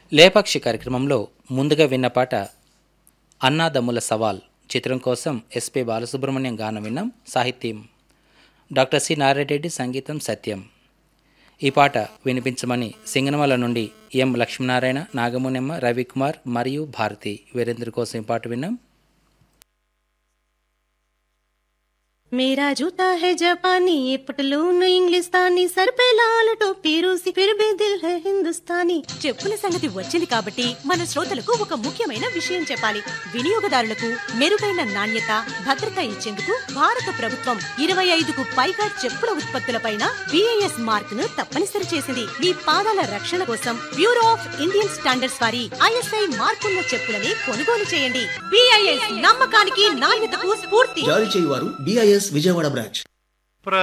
లేపాక్షి కార్యక్రమంలో ముందుగా విన్న పాట అన్నాదమ్ముల సవాల్ చిత్రం కోసం ఎస్పి బాలసుబ్రహ్మణ్యం గానం విన్నాం సాహిత్యం డాక్టర్ సి నారాయణరెడ్డి సంగీతం సత్యం ఈ పాట వినిపించమని సింగనమల నుండి ఎం లక్ష్మీనారాయణ నాగమునెమ్మ రవికుమార్ మరియు భారతి వీరేంద్ర కోసం ఈ పాట విన్నాం मेरा जूता है जापानी ये पटलून इंग्लिस्तानी सर पे लाल टोपी रूसी फिर भी दिल है हिंदुस्तानी చెప్పుల సంగతి వచ్చింది కాబట్టి మన శ్రోతలకు ఒక ముఖ్యమైన విషయం చెప్పాలి వినియోగదారులకు మెరుగైన నాణ్యత భద్రత ఇచ్చేందుకు భారత ప్రభుత్వం ఇరవై ఐదుకు పైగా చెప్పుల ఉత్పత్తులపైన బిఐఎస్ మార్క్ ను తప్పనిసరి చేసింది మీ పాదాల రక్షణ కోసం బ్యూరో ఆఫ్ ఇండియన్ స్టాండర్డ్స్ వారి ఐఎస్ఐ మార్కున్న చెప్పులని కొనుగోలు చేయండి బిఐఎస్ నమ్మకానికి నాణ్యతకు స్ఫూర్తి జారీ చేయువారు బిఐఎస్ విజయవాడ బ్రాంచ్